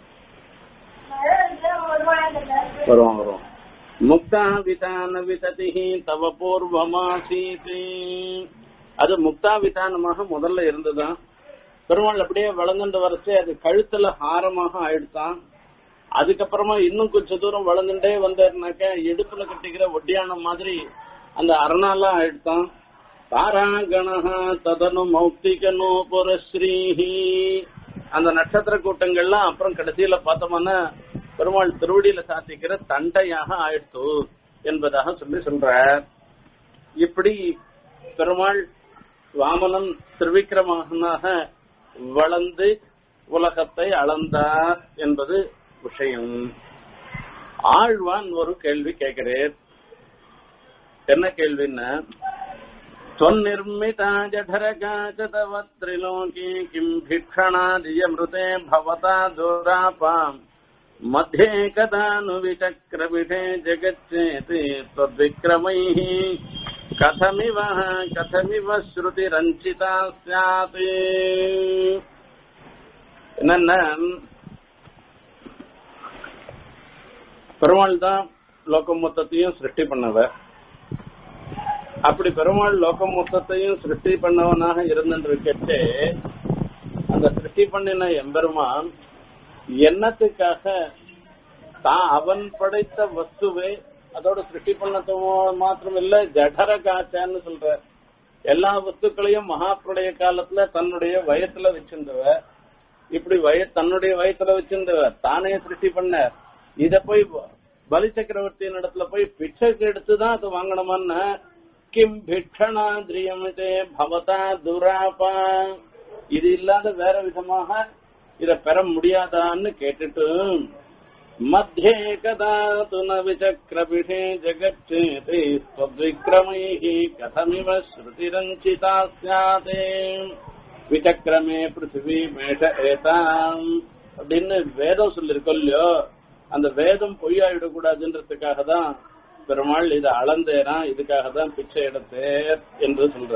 வருவான் வருவான் முக்தா விதான விததிஹி தவ பூர்வமாசீத் அது முக்தா விதானமாக முதல்ல இருந்துதான் பெருமாள் அப்படியே வளர்ந்துட்டு வரைச்சு அது கழுத்துல ஹாரமாக ஆயிடுதான் அதுக்கப்புறமா இன்னும் கொஞ்ச தூரம் வளர்ந்துட்டே வந்தாருனாக்க இடுப்புல கட்டிக்கிற ஒட்டியானம் மாதிரி அந்த அரணாலாம் ஆயிடுதான் தாராகணஹா ததனு மௌக்திகனு புரஸ்ரீஹி அந்த நட்சத்திர கூட்டங்கள்லாம் அப்புறம் கடைசியில பார்த்தோம்னா பெருமாள் திருவடியில சாத்திக்கிற தண்டையாக ஆயிடுத்து என்பதாக சொல்லி சொல்றார் இப்படி பெருமாள் வாமனன் திருவிக்கிரமனாக வளர்ந்து உலகத்தை அளந்தார் என்பது விஷயம் ஆழ்வான் ஒரு கேள்வி கேட்கிறேன் என்ன கேள்வின்னா त्वन्निर्मिता जठरका च तव त्रिलोकी किम् भिक्षणादियमृते भवता दुरापाम् मध्ये कदा नु विचक्रविषे जगच्चेति त्वद्विक्रमैः कथमिव कथमिव श्रुतिरञ्चिता स्यात् என்னன்னா பெருமாள் தான் லோகம் மொத்தத்தையும் சிருஷ்டி பண்ணவர் அப்படி பெருமாள் லோகம் மொத்தத்தையும் சிருஷ்டி பண்ணவனாக இருந்துருக்கே அந்த சிருஷ்டி பண்ணின எம்பெருமான் என்னத்துக்காக தான் அவன் படைத்த வஸ்துவை அதோட சிருஷ்டி பண்ணது மாத்திரம் இல்ல ஜடர காச்சான்னு சொல்ற எல்லா வஸ்துக்களையும் மகாபிரளய காலத்துல தன்னுடைய வயத்துல வச்சிருந்தவ இப்படி வய தன்னுடைய வயத்துல வச்சிருந்தவ தானே சிருஷ்டி பண்ண இத போய் பலி சக்கரவர்த்தியின் இடத்துல போய் பிச்சைக்கு எடுத்துதான் அது வாங்கணுமான்னு கிம் பிக்ஷணாந்திரியமிதே பவதா துராபா இது இல்லாத வேற விதமாக இத பெற முடியாதான்னு கேட்டுட்டு மத்தியே கதா துன விசக்ரபிஷே ஜெகச்சேதே ஸ்வத்விக்ரமைஹி கதமிவ ஸ்ருதிரஞ்சிதா ஸ்யாதே விசக்கிரமே பிருத்திவி மேஷ ஏதாம் அப்படின்னு வேதம் சொல்லிருக்கோம் இல்லையோ அந்த வேதம் பொய்யாயிடக்கூடாதுன்றதுக்காக தான் பெருமாள் இதை அளந்தேரான் இதுக்காக தான் பிச்சை எடுத்தேர் என்று சொல்ற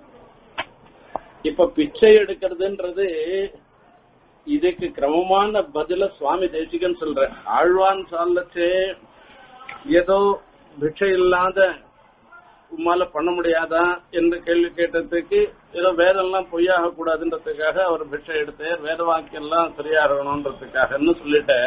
இப்ப பிச்சை எடுக்கிறதுன்றது இதுக்கு கிரமமான பதில சுவாமி தேசிகன் சொல்ற ஆழ்வான் சொல்லச்சே ஏதோ பிச்சை இல்லாத உம்மால பண்ண முடியாதா என்று கேள்வி கேட்டதுக்கு ஏதோ வேதம்லாம் பொய்யாக கூடாதுன்றதுக்காக அவர் பிச்சை எடுத்தார் வேத வாக்கியெல்லாம் சரியா இருக்கணும்ன்றதுக்காகன்னு சொல்லிட்டு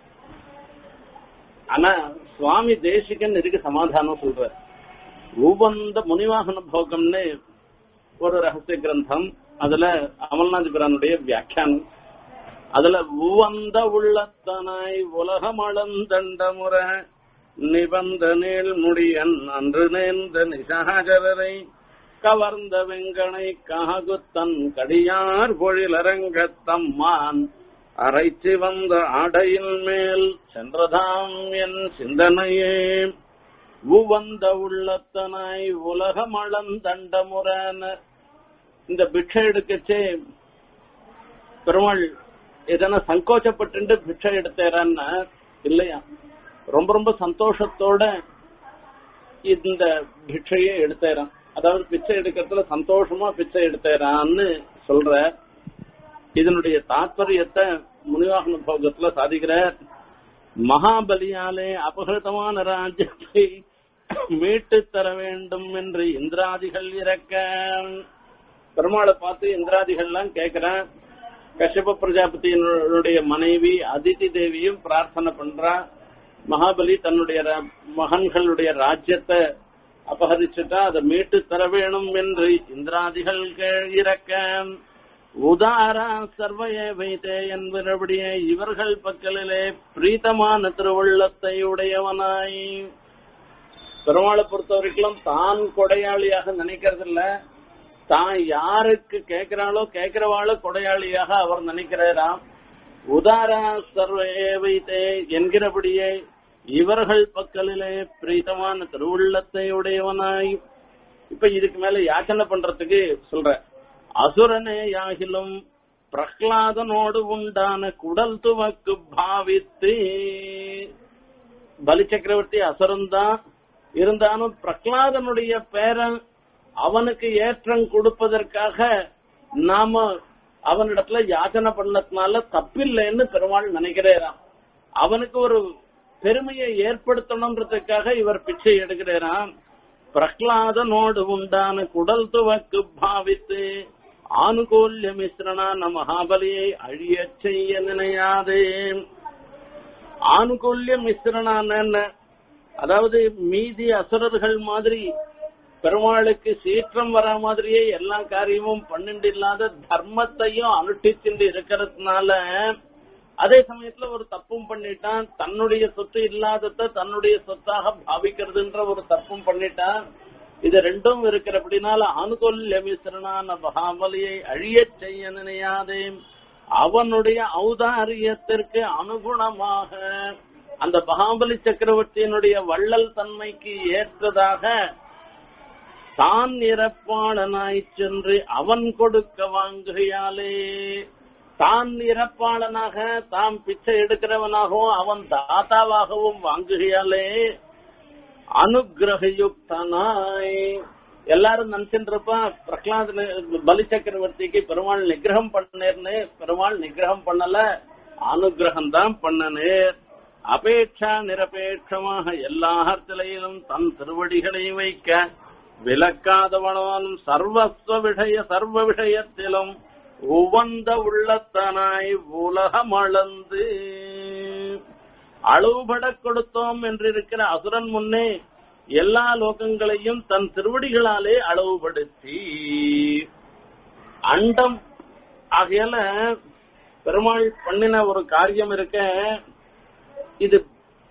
ஆனா சுவாமி தேசிகன் இதுக்கு சமாதானம் சொல்ற உபந்த முனிவாகன போகம்னு ஒரு ரகசிய கிரந்தம் அதுல அமல்நாத் பிரானுடைய வியாக்கியானம் அதுல உவந்த உள்ளத்தனாய் உலகம் அளந்தண்டமுற நிபந்த நீள் முடியன் அன்று நேர்ந்த நிசாகரரை கவர்ந்த வெங்கனை காகுத்தன் கடியார் பொழிலரங்கத்தம்மான் அரைச்சி வந்த ஆடையின் மேல் சென்றதாம் என் சிந்தனையே உவந்த உள்ளத்தனாய் உலகம் அளந்தண்டமுறன இந்த பிக்ஷை எடுக்கச்சே பெருமாள் எதனா சங்கோச்சப்பட்டு பிக்ஷை எடுத்தேரான்னா இல்லையா ரொம்ப ரொம்ப சந்தோஷத்தோட இந்த பிக்ஷையை எடுத்தேறான் அதாவது பிச்சை எடுக்கிறதுல சந்தோஷமா பிச்சை எடுத்தேறான்னு சொல்ற இதனுடைய தாத்பரியத்தை முனிவாகன போகத்துல சாதிக்கிற மகாபலியாலே அபகிருதமான ராஜ்யத்தை மீட்டு தர வேண்டும் என்று இந்திராதிகள் இறக்க பெருமாளை பார்த்து இந்திராதிகள்லாம் கேக்குறேன் கஷ்யப பிரஜாபதியினுடைய மனைவி அதிதி தேவியும் பிரார்த்தனை பண்றா மகாபலி தன்னுடைய ர- மகன்களுடைய ராஜ்யத்தை அபகரிச்சுட்டா அதை மீட்டு தர வேணும் என்று இந்திராதிகள் கே- இறக்க உதாரா சர்வயே வைத்தே என்பபடியே இவர்கள் பக்கலிலே பிரீத்தமான திருவுள்ளத்தை உடையவனாய் பெருமாளை பொறுத்த வரைக்கும் தான் கொடையாளியாக நினைக்கிறது இல்ல தான் யாருக்கு கேட்கிறாளோ கேட்கிறவாளோ கொடையாளியாக அவர் நினைக்கிறாராம் உதாரா சர்வே வைத்தே என்கிறபடியே இவர்கள் பக்கலிலே பிரீத்தமான திருவுள்ளத்தை உடையவனாய் இப்ப இதுக்கு மேல யாச்சனை பண்றதுக்கு சொல்ற அசுரனே யாகிலும் பிரஹ்லாதனோடு உண்டான குடல் துவக்கு பாவித்து பலி சக்கரவர்த்தி அசுரன்தான் இருந்தாலும் பிரஹ்லாதனுடைய பேரன் அவனுக்கு ஏற்றம் கொடுப்பதற்காக நாம அவனிடத்துல யாச்சனை பண்ணதுனால தப்பில்லைன்னு பெருமாள் நினைக்கிறாராம் அவனுக்கு ஒரு பெருமையை ஏற்படுத்தணுன்றதுக்காக இவர் பிச்சை எடுக்கிறாராம் பிரஹ்லாதனோடு உண்டான குடல் துவக்கு பாவித்து ஆனுகூல்ய மிஸ்ரணான மகாபலியை அழியச் செய்ய நினையாதே ஆனுகூல்ய மிஸ்ரணான அதாவது மீதி அசுரர்கள் மாதிரி பெருமாளுக்கு சீற்றம் வர மாதிரியே எல்லா காரியமும் பண்ணிட்டு இல்லாத தர்மத்தையும் அனுஷ்டிச்சுட்டு இருக்கிறதுனால அதே சமயத்துல ஒரு தப்பும் பண்ணிட்டான் தன்னுடைய சொத்து இல்லாதத தன்னுடைய சொத்தாக பாவிக்கிறதுன்ற ஒரு தப்பும் பண்ணிட்டான் இது ரெண்டும் இருக்கிறபடினால அனுகூல்ய மிஸ்ரணான மகாபலியை அழியச் செய்ய நினையாதே அவனுடைய ஔதாரியத்திற்கு அனுகுணமாக அந்த மகாபலி சக்கரவர்த்தியினுடைய வள்ளல் தன்மைக்கு ஏற்றதாக தான் இறப்பாளனாய் சென்று அவன் கொடுக்க வாங்குகையாலே தான் இறப்பாளனாக தாம் பிச்சை எடுக்கிறவனாகவும் அவன் தாத்தாவாகவும் வாங்குகையாலே அனுகிரகயுக்தனாய் எல்லாரும் நினைச்சுருப்பா பிரகலாத் பலி சக்கரவர்த்திக்கு பெருமாள் நிகிரகம் பண்ணேர்னு பெருமாள் நிகிரகம் பண்ணல அனுகிரகம் தான் பண்ணனேர் அபேட்சா நிரபேட்சமாக எல்லா அர்த்தலையிலும் தன் திருவடிகளை வைக்க விலக்காதவனாலும் சர்வஸ்வ விஷய சர்வ விஷயத்திலும் உவந்த உள்ளத்தனாய் உலகம் அளந்து அளவுபட கொடுத்தோம் என்றிருக்கிற அசுரன் முன்னே எல்லா லோகங்களையும் தன் திருவடிகளாலே அளவுபடுத்தி அண்டம் ஆகையால பெருமாள் பண்ணின ஒரு காரியம் இருக்க இது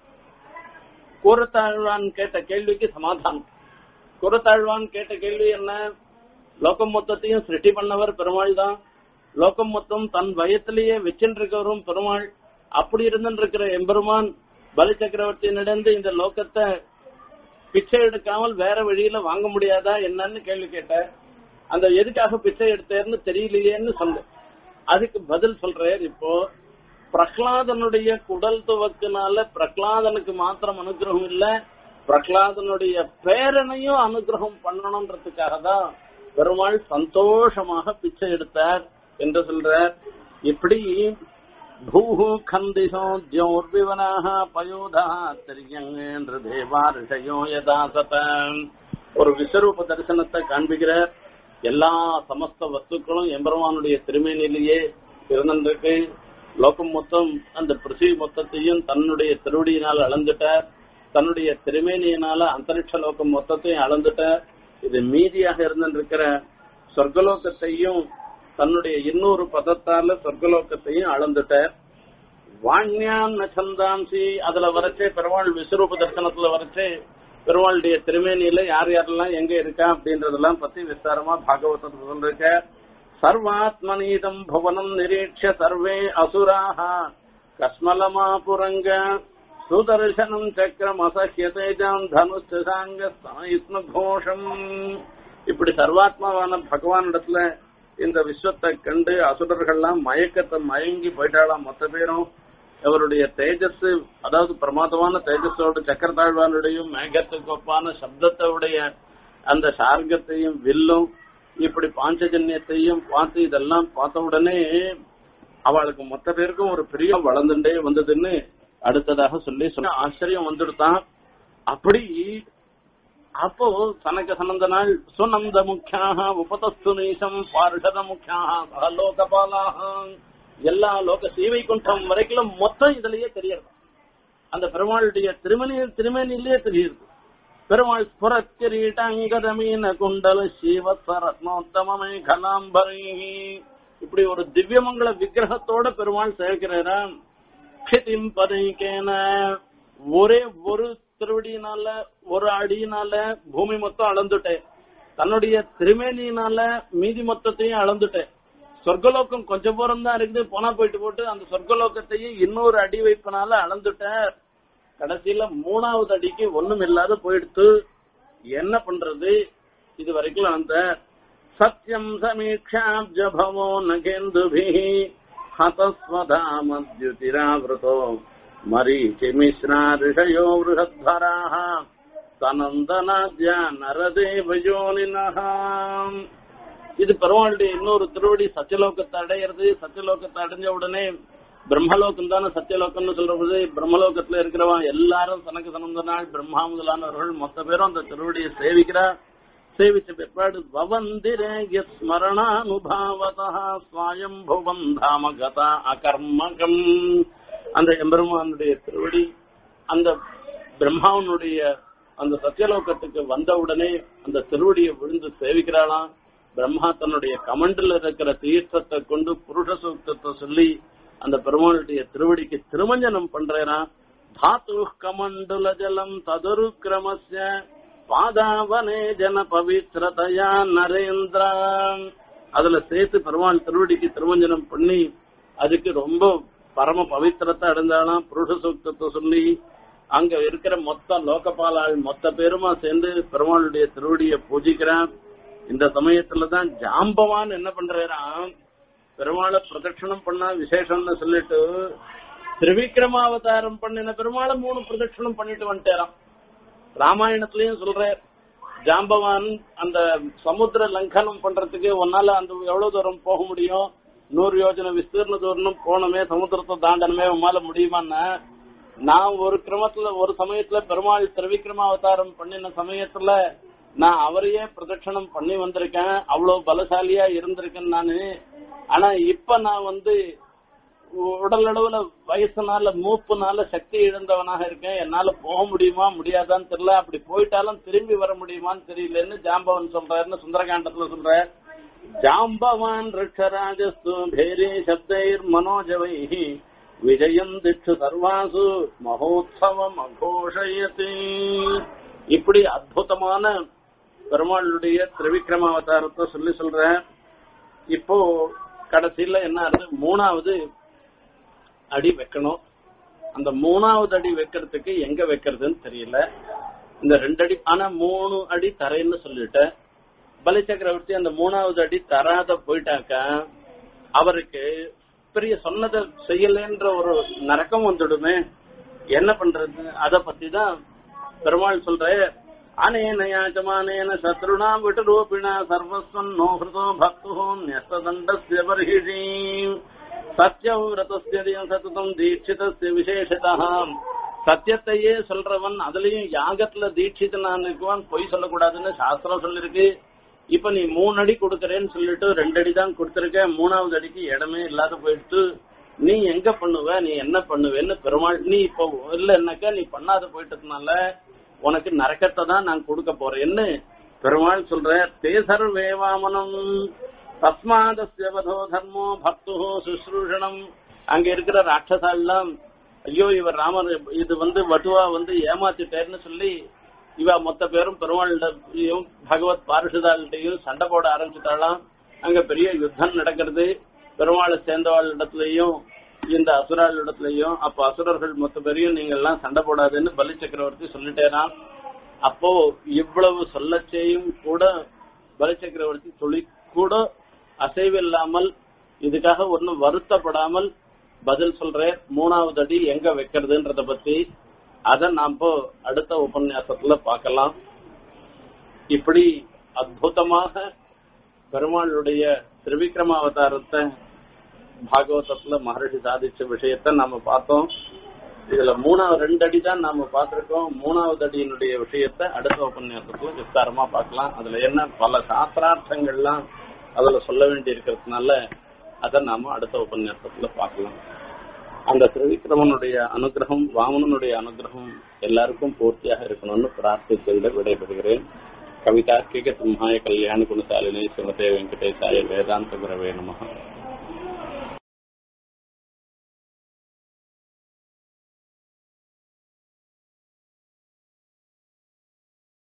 கூறத்தாழ்வான் கேட்ட கேள்விக்கு சமாதானம் கூறத்தாழ்வான் கேட்ட கேள்வி என்ன லோகம் மொத்தத்தையும் சிருஷ்டி பண்ணவர் பெருமாள் தான் லோகம் மொத்தம் தன் வயத்திலேயே வச்சுருக்கவரும் பெருமாள் அப்படி இருந்துருக்கிற எம்பெருமான் பலி சக்கரவர்த்தியினிடந்து இந்த லோகத்தை பிச்சை எடுக்காமல் வேற வழியில வாங்க முடியாதா என்னன்னு கேள்வி கேட்ட அந்த எதுக்காக பிச்சை எடுத்தேன்னு தெரியலையேன்னு சொல்ல அதுக்கு பதில் சொல்றார் இப்போ பிரகலாதனுடைய குடல் துவக்கினால பிரகலாதனுக்கு மாத்திரம் அனுகிரகம் இல்ல பிரகலாதனுடைய பேரனையும் அனுகிரகம் பண்ணணும்ன்றதுக்காக தான் பெருமாள் சந்தோஷமாக பிச்சை எடுத்தார் என்று சொல்றார் இப்படி பூஹு கந்திசோ ஜோர்விவனாக பயோதா திரியங்கென்று தேவா ரிஷயோ யதாசத ஒரு விஸ்வரூப தரிசனத்தை காண்பிக்கிறார் எல்லா சமஸ்த வஸ்துக்களும் எம்பெருமானுடைய திருமேனிலேயே இருந்திருக்கு லோகம் மொத்தம் அந்த பிருத்திவி மொத்தத்தையும் தன்னுடைய திருவடியினால் அளந்துட்டார் தன்னுடைய திருமேனியினால அந்தரிக்ஷ லோகம் மொத்தத்தையும் அளந்துட்டார் இது மீதியாக இருந்திருக்கிற சொர்க்கலோகத்தையும் தன்னுடைய இன்னொரு பதத்தால சொர்க்கலோகத்தையும் அளந்துட்டார் வாண்யான் சந்தாம்சி அதுல வரைச்சே பெருமாள் விஸ்வரூப தரிசனத்துல வரைச்சே பெருமாளுடைய திருமேனியில யார் யாரெல்லாம் எங்க இருக்கா அப்படின்றதெல்லாம் பத்தி விஸ்தாரமா பாகவதத்துல சொல்லிருக்க சர்வாத்மனீதம் புவனம் நிரீட்ச சர்வே அசுராக கஸ்மலமாபுரங்க சுதர்சனம் சக்கரம் அசஹ்யதேஜாம் தனுஷ்சாங்க கோஷம் இப்படி சர்வாத்மாவான பகவான் இடத்துல இந்த விஸ்வத்தை கண்டு அசுரர்கள்லாம் மயக்கத்தை மயங்கி போயிட்டாளாம் மொத்த பேரும் அவருடைய தேஜஸ் அதாவது பிரமாதமான தேஜஸோட சக்கரத்தாழ்வானுடையும் மேகத்துக்கு ஒப்பான சப்தத்தோடைய அந்த சார்கத்தையும் வில்லும் இப்படி பாஞ்சஜன்யத்தையும் பார்த்து இதெல்லாம் பார்த்த உடனே அவளுக்கு மொத்த பேருக்கும் ஒரு பிரியம் வளர்ந்துட்டே வந்ததுன்னு அடுத்ததாக சொல்லி சொன்ன ஆச்சரியம் வந்துடுதான் அப்படி அப்போ சனக சனந்த நாள் சுனந்த முக்கியாக உபதஸ்து நீசம் பார்ஷத முக்கியாக லோகபாலாக எல்லா லோக சீவை குண்டம் வரைக்கும் மொத்தம் இதுலயே தெரியறது அந்த பெருமாளுடைய திருமணி திருமணிலேயே தெரியுது பெருமாள் ஸ்புரக்கிரீட்டாங்கரமீன குண்டல சிவசரத்னோத்தமே கலாம்பரி இப்படி ஒரு திவ்யமங்கல விக்கிரகத்தோட பெருமாள் சேர்க்கிறாராம் க்ஷிதிம் பதைக்கேன ஒரே ஒரு திருவடியினால ஒரு அடியினால பூமி மொத்தம் அளந்துட்டேன் தன்னுடைய திருமேனியினால மீதி மொத்தத்தையும் அளந்துட்டேன் சொர்க்கலோகம் கொஞ்சம் தூரம் தான் இருக்குது போனா போயிட்டு போட்டு அந்த சொர்க்கலோகத்தையும் இன்னொரு அடி வைப்பினால அளந்துட்டேன் கடைசியில மூணாவது அடிக்கு ஒண்ணும் இல்லாத போயிடுத்து என்ன பண்றது இது வரைக்கும் அந்த சத்யம் சமீட்சாப்ஜபவோ நகேந்துபி ஹதஸ்வதாமத்யுதிராவிருதோ மரீச்சி மிஸ்ரா ரிஷயோ விருகத்வராः தனந்தனாத்யா நரதேவயோனினஹாம் இது பெருமாளுடைய இன்னொரு திருவடி சத்தியலோகத்தை அடையிறது சத்தியலோகத்தை அடைஞ்ச உடனே பிரம்மலோகம் தானே சத்தியலோகம்னு சொல்றது பிரம்மலோகத்துல இருக்கிறவன் எல்லாரும் தனக்கு சனந்த நாள் பிரம்மா முதலானவர்கள் மொத்த பேரும் அந்த திருவடியை சேவிக்கிறா சேவிச்ச பிற்பாடு பவந்திரே ஸ்மரணானுபாவதா ஸ்வயம்புவம் தாமகதா அகர்மகம் அந்த எம்பெருமானுடைய திருவடி அந்த பிரம்மாவனுடைய அந்த சத்தியலோகத்துக்கு வந்தவுடனே அந்த திருவடியை விழுந்து சேவிக்கிறாளாம் பிரம்மா தன்னுடைய கமண்டில் இருக்கிற தீர்த்தத்தை கொண்டு புருஷ சூக்தத்தை சொல்லி அந்த பெருமாளுடைய திருவடிக்கு திருமஞ்சனம் பண்றேனா தாத்து கமண்டுல ஜலம் ததுரு கிரமஸ்ய பாதாவனே ஜன பவித்ரதயா நரேந்திரா அதுல சேர்த்து பெருமாள் திருவடிக்கு திருமஞ்சனம் பண்ணி அதுக்கு ரொம்ப பரம பவித்திரத்தை அடைந்தாலாம் புருஷ சூக்தத்தை சொல்லி அங்க இருக்கிற மொத்த லோகபாலாள் மொத்த பேருமா சேர்ந்து பெருமாளுடைய திருவடியை பூஜிக்கிறான் இந்த சமயத்துலதான் ஜாம்பவான் என்ன பண்றாராம் பெருமாளை பிரதட்சணம் பண்ணா விசேஷம்னு சொல்லிட்டு திரிவிக்ரமாவதாரம் பண்ணின பெருமாளை மூணு பிரதட்சணம் பண்ணிட்டு வந்துட்டாராம் ராமாயணத்திலயும் சொல்ற ஜாம்பவான் அந்த சமுத்திர லங்கனம் பண்றதுக்கு ஒன்னால அந்த எவ்வளவு தூரம் போக முடியும் நூறு யோஜனை விஸ்தீர்ண தூரம் போனமே சமுத்திரத்தை தாண்டனமே உமால முடியுமான்னா நான் ஒரு கிரமத்துல ஒரு சமயத்துல பெருமாள் திரிவிக்ரமாவதாரம் பண்ணின சமயத்துல நான் அவரையே பிரதட்சணம் பண்ணி வந்திருக்கேன் அவ்வளவு பலசாலியா இருந்திருக்கேன் நானு ஆனா இப்ப நான் வந்து உடல் அளவுல வயசுனால மூப்புனால சக்தி இழந்தவனாக இருக்கேன் என்னால போக முடியுமா முடியாதான்னு தெரியல அப்படி போயிட்டாலும் திரும்பி வர முடியுமான்னு தெரியலன்னு ஜாம்பவன் சொல்றாருன்னு சுந்தரகாண்டத்துல சொல்ற ஜாம்பவான் ரிஷராஜஸ்து பேரே சப்தைர் மனோஜவைஹி விஜயம் திச்சு சர்வாசு மகோத்சவம் அகோஷயதி இப்படி அற்புதமான பெருமாளுடைய திரிவிக்ரம அவதாரத்தை சொல்லி சொல்ற இப்போ கடைசியில என்ன ஆகுது மூணாவது அடி வைக்கணும் அந்த மூணாவது அடி வைக்கிறதுக்கு எங்க வைக்கிறதுன்னு தெரியல இந்த ரெண்டு அடி ஆனா மூணு அடி தரைன்னு சொல்லிட்டேன் பலி சக்கரவர்த்தி அந்த மூணாவது அடி தராத போயிட்டாக்கா அவருக்கு பெரிய சொன்னதை செய்யலன்ற ஒரு நரக்கம் வந்துடுமே என்ன பண்றது அத பத்தி தான் பெருமாள் சொல்ற அனேன யாச்சமானேன சத்ருணா விட்டுரூபிணா சர்வஸ்வம் நோஹிருதோ பக்து ன்யஸ்ததண்டஸ்ய பர்ஹிஷி சத்யவிரதஸ்ய சததம் தீட்சிதஸ்ய விசேஷதா சத்தியத்தையே சொல்றவன் அதுலயும் யாகத்துல தீட்சிதனான் இருக்குவான் பொய் சொல்லக்கூடாதுன்னு சாஸ்திரம் சொல்லிருக்கு இப்ப நீ மூணு அடி கொடுக்கறேன்னு சொல்லிட்டு ரெண்டு அடி தான் கொடுத்திருக்க மூணாவது அடிக்கு இடமே இல்லாத போயிட்டு நீ எங்க பண்ணுவ நீ என்ன பண்ணுவேன்னு பெருமாள் நீ இப்போ இல்லைன்னாக்கா நீ பண்ணாத போயிட்டதுனால உனக்கு நரக்கத்தை தான் நான் கொடுக்க போறேன்னு பெருமாள் சொல்ற தேசர் வேவாமனம் தஸ்மாதஸ்ய வதோ தர்மோ பக்து சுஸ்ரூஷணம் அங்க இருக்கிற ராட்சசாலாம் ஐயோ இவர் ராமர் இது வந்து வட்டுவா வந்து ஏமாத்திட்டேன்னு சொல்லி இவ மொத்த பேரும் பெருமாள்கிட்டையும் பகவத் பாரிஷதாள்கிட்டையும் சண்டை போட ஆரம்பிச்சுட்டாலாம் அங்க பெரிய யுத்தம் நடக்கிறது பெருமாளை சேர்ந்தவாள் இடத்துலயும் இந்த அசுராள் இடத்துலயும் அப்ப அசுரர்கள் மொத்த பேரையும் நீங்க எல்லாம் சண்டை போடாதுன்னு பலி சக்கரவர்த்தி சொல்லிட்டேனான் அப்போ இவ்வளவு சொல்லச்சேயும் கூட பலி சக்கரவர்த்தி துளி கூட அசைவில்லாமல் இதுக்காக ஒன்னும் வருத்தப்படாமல் பதில் சொல்றேன் மூணாவது அடி எங்க வைக்கிறதுன்றத பத்தி அத நாம் இப்போ அடுத்த உபன்யாசத்துல பார்க்கலாம் இப்படி அற்புதமாக பெருமாளுடைய திருவிக்ரமாவதாரத்தை பாகவதத்துல மகர்ஷி சாதிச்ச விஷயத்த நாம பார்த்தோம் இதுல மூணாவது ரெண்டு அடி தான் நாம பார்த்திருக்கோம் மூணாவது அடியினுடைய விஷயத்த அடுத்த உபன்யாசத்துல விஸ்தாரமா பார்க்கலாம் அதுல என்ன பல சாஸ்திரார்த்தங்கள்லாம் அதுல சொல்ல வேண்டி இருக்கிறதுனால அதை நாம அடுத்த உபன்யாசத்துல பார்க்கலாம் அந்த திரிவிக்ரமனுடைய அனுகிரகம் வாமனனுடைய அனுகிரகம் எல்லாருக்கும் பூர்த்தியாக இருக்கணும்னு பிரார்த்தித்து விடைபெறுகிறேன் கவிதா கேக சிம்ஹாய கல்யாண குணசாலினி சிவதே வெங்கடேசாய வேதாந்த குரவே நமः